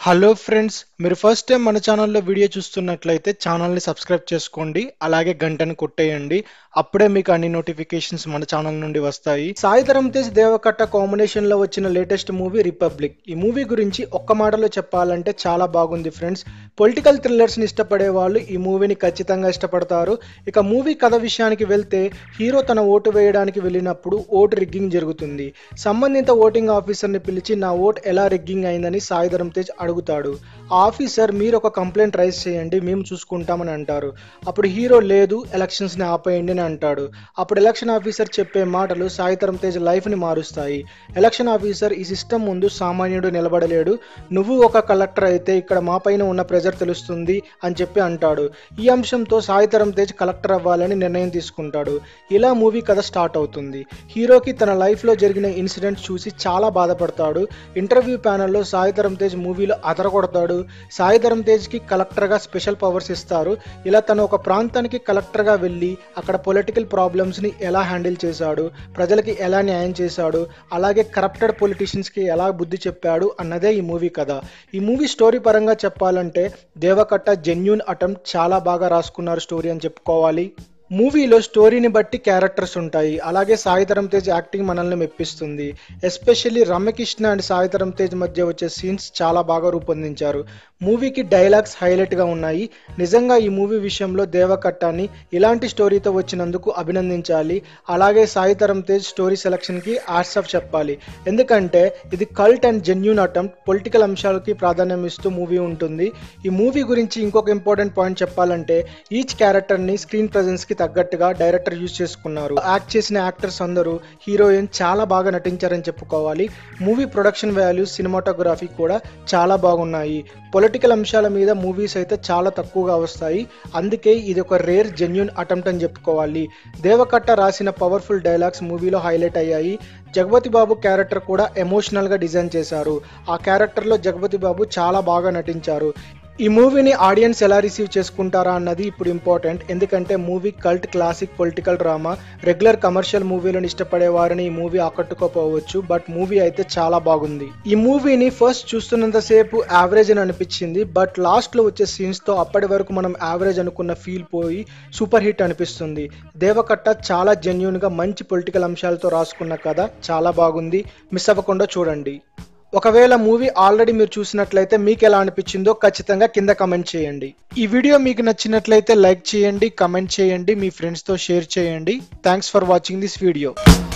hello friends మీరు first time మన ఛానల్లో వీడియో చూస్తున్నట్లయితే ఛానల్ని సబ్స్క్రైబ్ చేసుకోండి అలాగే గంటను కొట్టేయండి అప్పుడే మీకు అన్ని నోటిఫికేషన్స్ మన ఛానల్ నుండి వస్తాయి సాయిధరం తేజ్ దేవకట్ట కాంబినేషన్ లో వచ్చిన లేటెస్ట్ మూవీ రిపబ్లిక్ ఈ మూవీ గురించి ఒక్క మాటలో చెప్పాలంటే చాలా బాగుంది ఫ్రెండ్స్ పొలిటికల్ థ్రిల్లర్స్ ని ఇష్టపడే వాళ్ళు ఈ మూవీని ఖచ్చితంగా ఇష్టపడతారు ఇక మూవీ కథ విషయానికి వెళ్తే హీరో తన ఓటు వేయడానికి వెళ్ళినప్పుడు ఓటు రిగ్గింగ్ జరుగుతుంది సంబంధిత ఓటింగ్ ఆఫీసర్ని పిలిచి నా ఓట్ ఎలా రిగ్గింగ్ అయిందని సాయిధరం తేజ్ అడుగుతాడు ఆ ఆఫీసర్ మీరు ఒక కంప్లైంట్ రైజ్ చేయండి మేము చూసుకుంటామని అంటారు అప్పుడు హీరో లేదు ఎలక్షన్స్ ని ఆపేయండి అని అంటాడు అప్పుడు ఎలక్షన్ ఆఫీసర్ చెప్పే మాటలు సాయిధరం తేజ్ లైఫ్ ని మారుస్తాయి ఎలక్షన్ ఆఫీసర్ ఈ సిస్టమ్ ముందు సామాన్యుడు నిలబడలేడు నువ్వు ఒక కలెక్టర్ అయితే ఇక్కడ మా పైన ఉన్న ప్రెజర్ తెలుస్తుంది అని చెప్పి అంటాడు ఈ అంశంతో సాయిధరం తేజ్ కలెక్టర్ అవ్వాలని నిర్ణయం తీసుకుంటాడు ఇలా మూవీ కథ స్టార్ట్ అవుతుంది హీరోకి తన లైఫ్ లో జరిగిన ఇన్సిడెంట్ చూసి చాలా బాధపడతాడు ఇంటర్వ్యూ ప్యానల్లో సాయిధరం తేజ్ మూవీలో అదరగొడతాడు సాయిధరం తేజ్ కి కలెక్టర్ గా స్పెషల్ పవర్స్ ఇస్తారు ఇలా తను ఒక ప్రాంతానికి కలెక్టర్ గా వెళ్ళి అక్కడ పొలిటికల్ ప్రాబ్లమ్స్ ని ఎలా హ్యాండిల్ చేశాడు ప్రజలకి ఎలా న్యాయం చేశాడు అలాగే కరప్టెడ్ పొలిటీషియన్స్ కి ఎలా బుద్ధి చెప్పాడు అన్నదే ఈ మూవీ కథ ఈ మూవీ స్టోరీ పరంగా చెప్పాలంటే దేవకట్ట జెన్యున్ అటెంప్ట్ చాలా బాగా రాసుకున్నారు స్టోరీ అని చెప్పుకోవాలి మూవీలో స్టోరీని బట్టి క్యారెక్టర్స్ ఉంటాయి అలాగే సాయిధరం తేజ్ యాక్టింగ్ మనల్ని మెప్పిస్తుంది ఎస్పెషల్లీ రమ్యకృష్ణ అండ్ సాయిధరం తేజ్ మధ్య వచ్చే సీన్స్ చాలా బాగా రూపొందించారు మూవీకి డైలాగ్స్ హైలైట్గా ఉన్నాయి నిజంగా ఈ మూవీ విషయంలో దేవకట్టాన్ని ఇలాంటి స్టోరీతో వచ్చినందుకు అభినందించాలి అలాగే సాయిధరం తేజ్ స్టోరీ సెలక్షన్కి ఆర్ట్స్ ఆఫ్ చెప్పాలి ఎందుకంటే ఇది cult and genuine attempt political అంశాలకి ప్రాధాన్యం ఇస్తూ మూవీ ఉంటుంది ఈ మూవీ గురించి ఇంకొక ఇంపార్టెంట్ పాయింట్ చెప్పాలంటే ఈచ్ క్యారెక్టర్ని స్క్రీన్ ప్రజెన్స్కి తగ్గట్టుగా డైరెక్టర్ యూజ్ చేసుకున్నారు యాక్ట్ చేసిన యాక్టర్స్ అందరూ హీరోయిన్ చాలా బాగా నటించారని చెప్పుకోవాలి మూవీ ప్రొడక్షన్ వాల్యూస్ సినిమాటోగ్రఫీ కూడా చాలా బాగున్నాయి పొలిటికల్ అంశాల మీద మూవీస్ అయితే చాలా తక్కువగా వస్తాయి అందుకే ఇది ఒక రేర్ జెన్యున్ అటెంప్ట్ అని చెప్పుకోవాలి దేవకట్ట రాసిన పవర్ఫుల్ డైలాగ్స్ మూవీలో హైలైట్ అయ్యాయి జగపతి బాబు క్యారెక్టర్ కూడా ఎమోషనల్గా డిజైన్ చేశారు ఆ క్యారెక్టర్లో జగపతి బాబు చాలా బాగా నటించారు ఈ మూవీని ఆడియన్స్ ఎలా రిసీవ్ చేసుకుంటారా అన్నది ఇప్పుడు ఇంపార్టెంట్ ఎందుకంటే movie cult classic political drama regular commercial మూవీలను ఇష్టపడే వారిని ఈ మూవీ ఆకట్టుకోపోవచ్చు బట్ మూవీ అయితే చాలా బాగుంది ఈ మూవీని ఫస్ట్ చూస్తున్నంత సేపు యావరేజ్ అని అనిపించింది బట్ లాస్ట్ లో వచ్చే సీన్స్ తో అప్పటి వరకు మనం యావరేజ్ అనుకున్న ఫీల్ పోయి సూపర్ హిట్ అనిపిస్తుంది దేవకట్ట చాలా జెన్యున్ గా మంచి పొలిటికల్ అంశాలతో రాసుకున్న కథ చాలా బాగుంది మిస్ అవ్వకుండా చూడండి ఒకవేళ మూవీ ఆల్రెడీ మీరు చూసినట్లయితే మీకు ఎలా అనిపించిందో ఖచ్చితంగా కింద కమెంట్ చేయండి ఈ వీడియో మీకు నచ్చినట్లయితే లైక్ చేయండి కమెంట్ చేయండి మీ ఫ్రెండ్స్తో షేర్ చేయండి thanks for watching this video